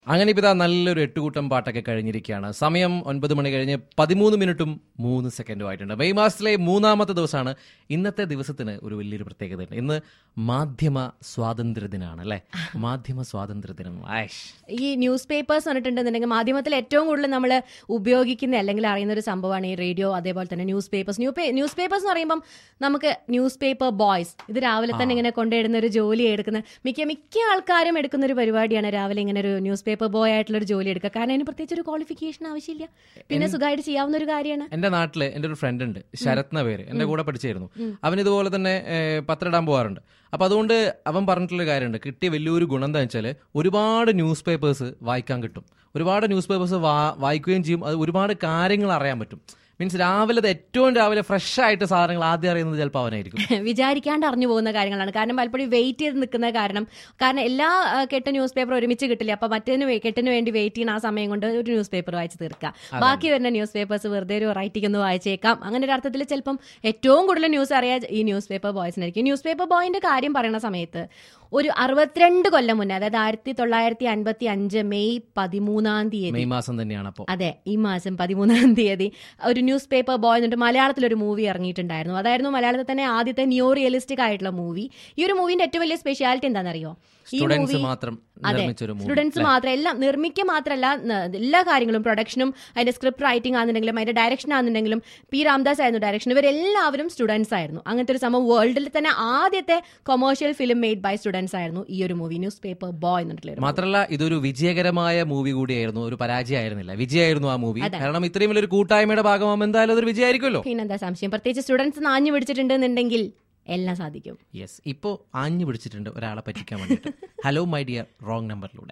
അങ്ങനെ ഇപ്പം ഇതാ നല്ലൊരു എട്ടുകൂട്ടം പാട്ടൊക്കെ കഴിഞ്ഞിരിക്കുകയാണ് സമയം ഒൻപത് മണി കഴിഞ്ഞ് പതിമൂന്ന് മിനിറ്റും മൂന്ന് സെക്കൻഡും ആയിട്ടുണ്ട് മെയ് മാസത്തിലെ മൂന്നാമത്തെ ദിവസമാണ് ഇന്നത്തെ ദിവസത്തിന് ഒരു വലിയൊരു പ്രത്യേകതയുണ്ട് ഇന്ന് മാധ്യമ സ്വാതന്ത്ര്യ ദിനമാണ് അല്ലേ മാധ്യമ സ്വാതന്ത്ര്യ ദിനം ആഷ് ഈ ന്യൂസ് പേപ്പേഴ്സ് പറഞ്ഞിട്ടുണ്ടെന്നുണ്ടെങ്കിൽ മാധ്യമത്തിൽ ഏറ്റവും കൂടുതൽ നമ്മൾ ഉപയോഗിക്കുന്ന അല്ലെങ്കിൽ അറിയുന്ന ഒരു സംഭവമാണ് ഈ റേഡിയോ അതേപോലെ തന്നെ ന്യൂസ് പേപ്പേഴ്സ് ന്യൂസ് പേപ്പേഴ്സ് എന്ന് പറയുമ്പം നമുക്ക് ന്യൂസ് പേപ്പർ ബോയ്സ് ഇത് രാവിലെ തന്നെ ഇങ്ങനെ കൊണ്ടുവരുന്ന ഒരു ജോലി എടുക്കുന്ന മിക്ക മിക്ക ആൾക്കാരും എടുക്കുന്ന ഒരു പരിപാടിയാണ് രാവിലെ ഇങ്ങനെ ഒരു ന്യൂസ് പേപ്പർ ബോയ് ആയിട്ടുള്ള ഒരു ജോലി എടുക്കുക കാരണം അതിന് പ്രത്യേകിച്ച് ഒരു ക്വാളിഫിക്കേഷൻ ആവശ്യമില്ല പിന്നെ സുഖമായിട്ട് ചെയ്യാവുന്ന ഒരു കാര്യമാണ് എന്റെ നാട്ടില് എന്റെ ഒരു ഫ്രണ്ട് ഉണ്ട് ശരത് എന്ന പേര് എന്റെ കൂടെ പഠിച്ചായിരുന്നു അവൻ ഇതുപോലെ തന്നെ ഏഹ്, പത്രം ഇടാൻ പോകാറുണ്ട് അപ്പൊ അതുകൊണ്ട് അവൻ പറഞ്ഞിട്ടുള്ള കാര്യമുണ്ട് കിട്ടിയ വലിയൊരു ഗുണം എന്താ വെച്ചാൽ ഒരുപാട് ന്യൂസ് പേപ്പേഴ്സ് വായിക്കാൻ കിട്ടും ഒരുപാട് ന്യൂസ് പേപ്പേഴ്സ് വായിക്കുകയും ചെയ്യും അത് ഒരുപാട് കാര്യങ്ങൾ അറിയാൻ പറ്റും മീൻസ് രാവിലെ അത് ഏറ്റവും രാവിലെ ഫ്രഷ് ആയിട്ട് സാധനങ്ങൾ ആദ്യം അറിയുന്നത് ചിലപ്പോൾ അവനായിരിക്കും വിചാരിക്കാണ്ട് അറിഞ്ഞു പോകുന്ന കാര്യങ്ങളാണ് കാരണം പലപ്പോഴും വെയിറ്റ് ചെയ്ത് നിൽക്കുന്ന കാരണം കാരണം എല്ലാ ആ, കെട്ട ന്യൂസ് പേപ്പർ ഒരുമിച്ച് കിട്ടില്ല അപ്പൊ മറ്റേതിന് വേ- കെട്ടിന് വേണ്ടി വെയിറ്റ് ചെയ്യുന്ന ആ സമയം കൊണ്ട് ഒരു ന്യൂസ് പേപ്പർ വായിച്ച് തീർക്കാം ബാക്കി വരുന്ന ന്യൂസ് പേപ്പേഴ്സ് വെറുതെ ഒരു റൈറ്റിംഗ് ഒന്ന് വായിച്ചേക്കാം അങ്ങനെ ഒരു അർത്ഥത്തിൽ ചിലപ്പം ഏറ്റവും കൂടുതൽ ന്യൂസ് അറിയാൻ ഈ ന്യൂസ് പേപ്പർ ബോയ്സിനായിരിക്കും ന്യൂസ് പേപ്പർ ബോയിന്റെ കാര്യം പറയുന്ന സമയത്ത് ഒരു അറുപത്തിരണ്ട് കൊല്ലം മുന്നേ അതായത് ആയിരത്തി തൊള്ളായിരത്തി അൻപത്തി അഞ്ച് മെയ് പതിമൂന്നാം തീയതി മെയ് മാസം തന്നെയാണ് അപ്പോൾ അതെ ഈ മാസം പതിമൂന്നാം തീയതി ഒരു ന്യൂസ് പേപ്പർ ബോയ് എന്നിട്ട് മലയാളത്തിൽ ഒരു മൂവി ഇറങ്ങിയിട്ടുണ്ടായിരുന്നു അതായിരുന്നു മലയാളത്തിൽ തന്നെ ആദ്യത്തെ ന്യൂ റിയലിസ്റ്റിക് ആയിട്ടുള്ള മൂവി ഈ ഒരു മൂവിന്റെ ഏറ്റവും വലിയ സ്പെഷ്യാലിറ്റി എന്താണെന്നറിയോ ഈ സ്റ്റുഡൻസ് movie- മാത്രം അതെ നിർമ്മിച്ചൊരു മൂവി സ്റ്റുഡൻസ് മാത്രം എല്ലാം നിർമ്മിക്കുക മാത്രമല്ല ന- എല്ലാ കാര്യങ്ങളും പ്രൊഡക്ഷനും അതിന്റെ സ്ക്രിപ്റ്റ് റൈറ്റിംഗ് ആണെന്നുണ്ടെങ്കിലും അതിന്റെ ഡയറക്ഷൻ ആണെന്നുണ്ടെങ്കിലും പി രാംദാസ് ആയിരുന്നു ഡയറക്ഷൻ ഇവരെല്ലാവരും സ്റ്റുഡൻസ് ആയിരുന്നു അങ്ങനത്തെ ഒരു സംഭവം വേൾഡിൽ തന്നെ ആദ്യത്തെ commercial film made by students ആയിരുന്നു ഈ ഒരു മൂവി ന്യൂസ് പേപ്പർ ബോയ് എന്നിട്ടുള്ള ഒരു മാത്രല്ല ഇതൊരു വിജയകരമായ മൂവി കൂടിയായിരുന്നു ഒരു പരാജയമായിരുന്നില്ല വിജയമായിരുന്നു ആ മൂവി കാരണം ഇത്രയും വലിയൊരു കൂട്ടായ്മയുടെ ഭാഗമാകുമ്പോൾ എന്തായാലും അതൊരു വിജയമായിരിക്കുമല്ലോ പിന്നെന്താ സംശയം പ്രത്യേകിച്ച് സ്റ്റുഡൻസ് നാഞ്ഞു പിടിച്ചിട്ടുണ്ടെന്നുണ്ടെങ്കിൽ എല്ലാം സാധിക്കും യെസ് ഇപ്പോൾ ആഞ്ഞു പിടിച്ചിട്ടുണ്ട് ഒരാളെ പറ്റിക്കാൻ വേണ്ടിയിട്ട് ഹലോ മൈ ഡിയർ റോങ് നമ്പറിലൂടെ